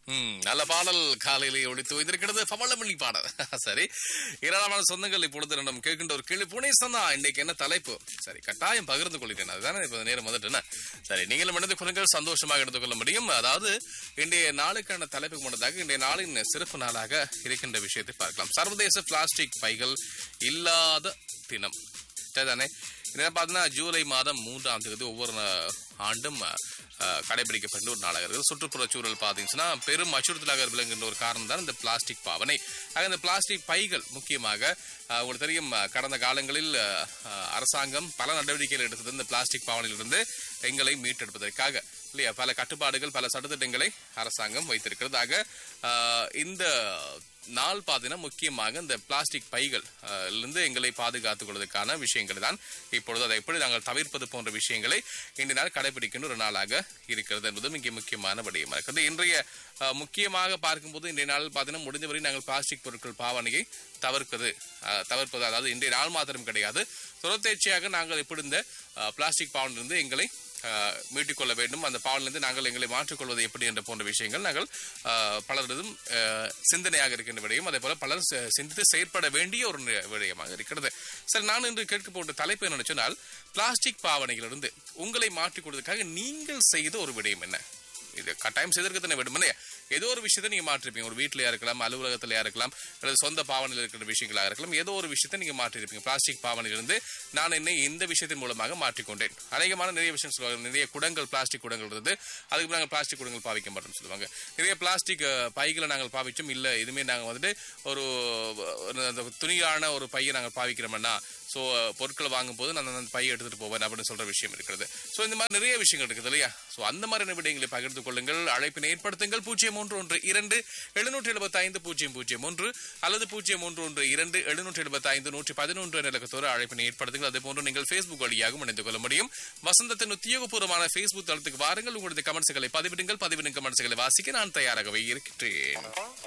ம், நல்ல பாடல் காலையிலே ஒழித்து வைத்திருக்கிறது பவளமல்லி பாடல் சரி ஏராளமான சொந்தங்கள் இப்பொழுது நம்ம கேட்கின்ற ஒரு கேள்வி புனேசன் தான் இன்னைக்கு என்ன தலைப்பு சரி கட்டாயம் பகிர்ந்து கொள்கிறேன் அதுதானே இப்ப நேரம் வந்துட்டுன சரி நீங்களும் இணைந்து கொள்ளுங்கள் சந்தோஷமாக எடுத்துக் கொள்ள முடியும் அதாவது இன்றைய நாளுக்கான தலைப்புக்கு முன்னதாக இன்றைய நாளின் சிறப்பு நாளாக இருக்கின்ற விஷயத்தை பார்க்கலாம் சர்வதேச பிளாஸ்டிக் பைகள் இல்லாத தினம் சரிதானே இதை பார்த்தீங்கன்னா ஜூலை மாதம் மூன்றாம் தேதி ஒவ்வொரு நா- ஆண்டும் அஹ், கடைபிடிக்கப்பட்ட ஒரு நாளாக இருக்குது சுற்றுப்புறச் சூழல் பார்த்தீங்கன்னா பெரும் அச்சுறுத்தலாக விளங்குகின்ற ஒரு காரணம் தான் இந்த பிளாஸ்டிக் பாவனை ஆக இந்த பிளாஸ்டிக் பைகள் முக்கியமாக அஹ், உங்களுக்கு தெரியும் அஹ், கடந்த காலங்களில் அஹ், அஹ், அரசாங்கம் பல நடவடிக்கைகள் எடுத்தது இந்த பிளாஸ்டிக் பாவனையிலிருந்து எங்களை மீட்டெடுப்பதற்காக இல்லையா பல கட்டுப்பாடுகள் பல சட்டத்திட்டங்களை அரசாங்கம் வைத்திருக்கிறது ஆக அஹ், இந்த நாள் பார்த்தீங்கன்னா முக்கியமாக இந்த பிளாஸ்டிக் பைகள் அஹ், இருந்து எங்களை பாதுகாத்துக் கொள்வதற்கான விஷயங்கள் தான் இப்பொழுது அதை எப்படி நாங்கள் தவிர்ப்பது போன்ற விஷயங்களை இன்றைய நாள் கடைபிடிக்கின்ற ஒரு நாளாக இருக்கிறது என்பதும் இங்கே முக்கியமான விடயமா இருக்கிறது இன்றைய அஹ், முக்கியமாக பார்க்கும்போது இன்றைய நாள் பார்த்தீங்கன்னா முடிந்தவரை நாங்கள் பிளாஸ்டிக் பொருட்கள் பாவனையை தவிர்ப்பது அஹ், தவிர்ப்பது அதாவது இன்றைய நாள் மாத்திரம் கிடையாது தொடர்ச்சியாக நாங்கள் எப்படி இந்த அஹ், பிளாஸ்டிக் பாவனிலிருந்து எங்களை அஹ், மீட்டுக்கொள்ள வேண்டும் அந்த பாவனிலிருந்து நாங்கள் எங்களை மாற்றிக்கொள்வது எப்படி என்ற போன்ற விஷயங்கள் நாங்கள் அஹ், பலரிடம் அஹ், சிந்தனையாக இருக்கின்ற விடயம் அதே போல பலர் சி- சிந்தித்து செயற்பட வேண்டிய ஒரு நி- விடயமாக இருக்கிறது சரி நான் இன்று கேட்க போன்ற தலைப்பு என்ன சொன்னால் பிளாஸ்டிக் பாவனைகளிலிருந்து உங்களை மாற்றிக் கொள்வதற்காக நீங்கள் செய்த ஒரு விடயம் என்ன இது கட்டாயம் செய்திருக்க தானே வேண்டும் இல்லையா ஏதோ ஒரு விஷயத்தை நீங்க மாற்றிருப்பீங்க ஒரு வீட்டிலயா இருக்கலாம் அலுவலகத்திலயா இருக்கலாம் அல்லது சொந்த பாவனையில் இருக்கிற விஷயங்களாக இருக்கலாம் ஏதோ ஒரு விஷயத்தை நீங்க மாற்றிருப்பீங்க பிளாஸ்டிக் பாவனையிலிருந்து நான் என்னை இந்த விஷயத்தின் மூலமாக மாற்றிக்கொண்டேன் அநேகமான நிறைய விஷயம் சொல்லுவாங்க நிறைய குடங்கள் பிளாஸ்டிக் குடங்கள் இருந்து அதுக்கு நாங்கள் பிளாஸ்டிக் குடங்கள் பாவிக்க மாட்டோம்னு சொல்லுவாங்க நிறைய பிளாஸ்டிக் அஹ், பைகளை நாங்கள் பாவிச்சோம் இல்ல இதுமே நாங்க வந்துட்டு ஒரு ஒரு அந்த துணியான ஒரு பையை நாங்கள் பாவிக்கிறோம்னா ஸோ பொருட்களை வாங்கும்போது நான் அந்த பையை எடுத்துட்டு போவேன் அப்படின்னு சொல்ற விஷயம் இருக்கிறது ஸோ இந்த மாதிரி நிறைய விஷயங்கள் இருக்குது இல்லையா ஸோ அந்த மாதிரியான விடயங்களை பகிர்ந்து கொள்ளுங்கள் அழைப்பினை ஏற்படுத்துங்கள் பூஜ்ஜியம் மூன்று ஒன்று இரண்டு எழுநூற்றி எழுபத்தி ஐந்து பூஜ்ஜியம் பூஜ்ஜியம் ஒன்று அல்லது பூஜ்ஜியம் மூன்று ஒன்று இரண்டு எழுநூற்றி எழுபத்தி ஐந்து நூற்றி பதினொன்று என்ற இலக்கத்தோடு அழைப்பினை ஏற்படுத்துங்கள் அதே போன்று நீங்கள் ஃபேஸ்புக் வழியாகவும் இணைந்து கொள்ள முடியும் வசந்தத்தின் உத்தியோகபூர்வமான ஃபேஸ்புக் தளத்துக்கு வாருங்கள் உங்களுடைய கமெண்ட்ஸ்களை பதிவிடுங்கள் பதிவிடும் கமெண்ட்ஸ்களை வாசிக்க நான் தயாராகவே இருக்கின்றேன்